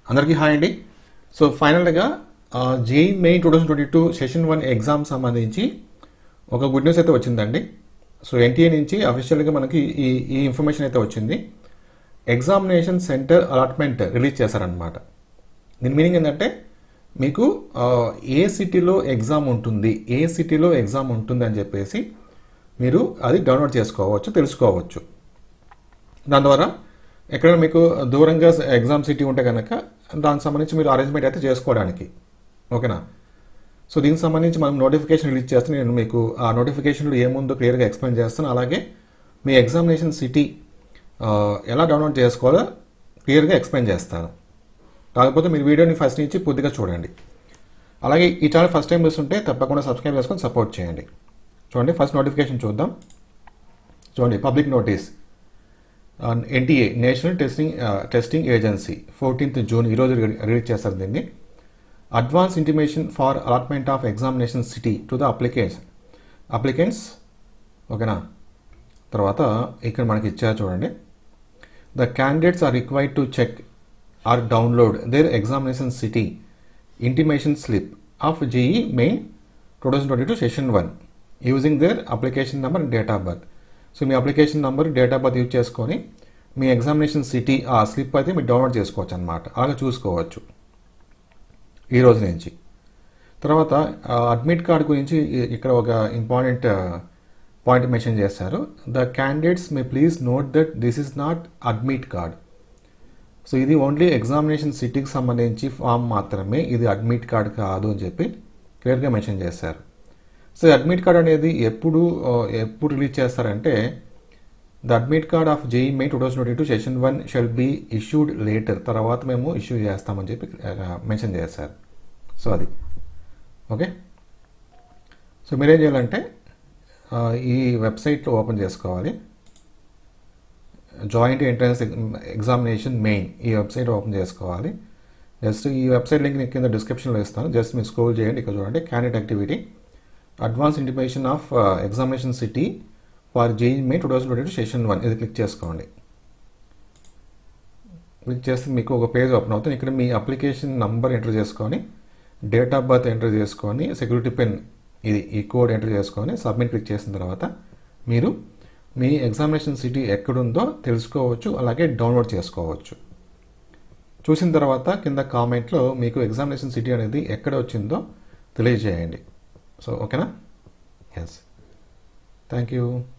అందరికీ హాయ్ అండి సో ఫైనల్గా JEE main two thousand twenty two session one exam సంబంధించి ఒక గుడ్ న్యూస్ అయితే వచ్చిందండి సో ఎన్టీఏ నుంచి అఫీషియల్గా మనకి ఈ ఈ ఇన్ఫర్మేషన్ అయితే వచ్చింది ఎగ్జామినేషన్ సెంటర్ అలాట్మెంట్ రిలీజ్ చేశారనమాట దీని మీనింగ్ ఏంటంటే మీకు ఆ, ఏ సిటీలో ఎగ్జామ్ ఉంటుంది ఏ సిటీలో ఎగ్జామ్ ఉంటుంది అని చెప్పేసి మీరు అది డౌన్లోడ్ చేసుకోవచ్చు తెలుసుకోవచ్చు దాని ద్వారా ఎక్కడైనా మీకు దూరంగా ఎగ్జామ్ సిటీ ఉంటే కనుక దానికి సంబంధించి మీరు అరేంజ్మెంట్ అయితే చేసుకోవడానికి ఓకేనా సో దీనికి సంబంధించి మనం నోటిఫికేషన్ రిలీజ్ చేస్తే నేను మీకు ఆ నోటిఫికేషన్లో ఏముందో క్లియర్గా ఎక్స్ప్లెయిన్ చేస్తాను అలాగే మీ ఎగ్జామినేషన్ సిటీ ఆ, ఎలా డౌన్లోడ్ చేసుకోవాలో క్లియర్గా ఎక్స్ప్లెయిన్ చేస్తాను కాకపోతే మీరు వీడియోని ఫస్ట్ నుంచి పూర్తిగా చూడండి అలాగే ఈ ఛానల్ ఫస్ట్ టైం చూస్తుంటే తప్పకుండా సబ్స్క్రైబ్ చేసుకొని సపోర్ట్ చేయండి చూడండి ఫస్ట్ నోటిఫికేషన్ చూద్దాం చూడండి public notice NTA national testing testing agency fourteenth June ఈరోజు రిలీజ్ చేస్తారు దీన్ని advance intimation for allotment of examination city to the application applicants ఓకేనా తర్వాత ఇక్కడ మనకి ఇచ్చారు చూడండి the candidates are required to check or download their examination city intimation slip of JEE main two thousand twenty two session one using their application number date of birth so మీ application number date of birth use చేసుకొని మీ examination city ఆ slip అయితే మీరు download చేసుకోవచ్చు అనమాట అలాగే చూసుకోవచ్చు ఈ రోజు నుంచి తర్వాత అడ్మిట్ కార్డ్ గురించి ఇ- ఇక్కడ ఒక ఇంపార్టెంట్ పాయింట్ మెన్షన్ చేశారు the candidates may please note that this is not admit card so ఇది ఓన్లీ ఎగ్జామినేషన్ సిటీకి సంబంధించి ఫామ్ మాత్రమే ఇది అడ్మిట్ కార్డ్ కాదు అని చెప్పి క్లియర్గా మెన్షన్ చేశారు సో అడ్మిట్ కార్డ్ అనేది ఎప్పుడు ఆ, ఎప్పుడు రిలీజ్ చేస్తారంటే the admit card of JEE main two thousand twenty two session one shall be issued later తర్వాత మేము ఇష్యూ చేస్తామని చెప్పి మెన్షన్ చేశారు సో అది ఓకే సో మీరేం చేయాలంటే ఆ, ఈ వెబ్సైట్లో ఓపెన్ చేసుకోవాలి జాయింట్ ఎంట్రన్స్ ఎగ్జామినేషన్ మెయిన్ ఈ వెబ్సైట్ ఓపెన్ చేసుకోవాలి జస్ట్ ఈ వెబ్సైట్ లింక్ నేను కింద డిస్క్రిప్షన్లో ఇస్తాను జస్ట్ మీరు స్క్రోల్ చేయండి ఇక్కడ చూడండి candidate activity advance intimation of examination city for JEE main two thousand twenty two session one ఇది క్లిక్ చేసుకోండి క్లిక్ చేస్తే మీకు ఒక పేజ్ ఓపెన్ అవుతుంది ఇక్కడ మీ అప్లికేషన్ నంబర్ ఎంటర్ చేసుకొని డేట్ ఆఫ్ బర్త్ ఎంటర్ చేసుకొని సెక్యూరిటీ పిన్ ఇది ఈ కోడ్ ఎంటర్ చేసుకొని సబ్మిట్ క్లిక్ చేసిన తర్వాత మీరు మీ ఎగ్జామినేషన్ సిటీ ఎక్కడుందో తెలుసుకోవచ్చు అలాగే డౌన్లోడ్ చేసుకోవచ్చు చూసిన తర్వాత కింద కామెంట్లో మీకు ఎగ్జామినేషన్ సిటీ అనేది ఎక్కడ వచ్చిందో తెలియజేయండి సో ఓకేనా ఎస్ థ్యాంక్ యూ